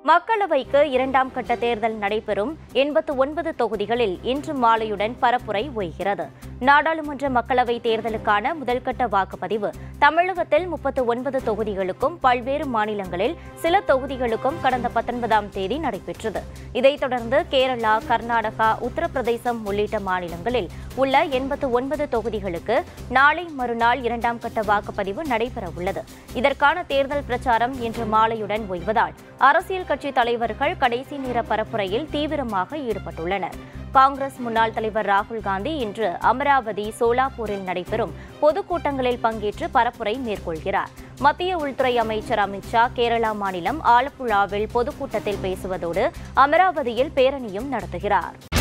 மக்களவைக்கு இரண்டாம் கட்ட தேர்தல் நடைபெறும் எண்பத்து ஒன்பது தொகுதிகளில் இன்று மாலையுடன் பரப்புரை ஓய்கிறது நாடாளுமன்ற மக்களவை தேர்தலுக்கான முதல்கட்ட வாக்குப்பதிவு தமிழகத்தில் முப்பத்து ஒன்பது தொகுதிகளுக்கும் பல்வேறு மாநிலங்களில் சில தொகுதிகளுக்கும் கடந்த பத்தொன்பதாம் தேதி நடைபெற்றது இதைத் தொடர்ந்து கேரளா கர்நாடகா உத்தரப்பிரதேசம் உள்ளிட்ட மாநிலங்களில் உள்ள எண்பத்து ஒன்பது தொகுதிகளுக்கு நாளை மறுநாள் இரண்டாம் கட்ட வாக்குப்பதிவு நடைபெறவுள்ளது இதற்கான தேர்தல் பிரச்சாரம் இன்று மாலையுடன் ஓய்வதால் அரசியல் கட்சி தலைவர்கள் கடைசி நேர பரப்புரையில் தீவிரமாக ஈடுபட்டுள்ளனர் காங்கிரஸ் முன்னாள் தலைவர் ராகுல் காந்தி இன்று அமராவதி சோலாப்பூரில் நடைபெறும் பொதுக்கூட்டங்களில் பங்கேற்று பரப்புரை மேற்கொள்கிறார் மத்திய உள்துறை அமைச்சர் அமித் ஷா கேரளா மாநிலம் ஆலப்புழாவில் பொதுக்கூட்டத்தில் பேசுவதோடு அமராவதியில் பேரணியும் நடத்துகிறார்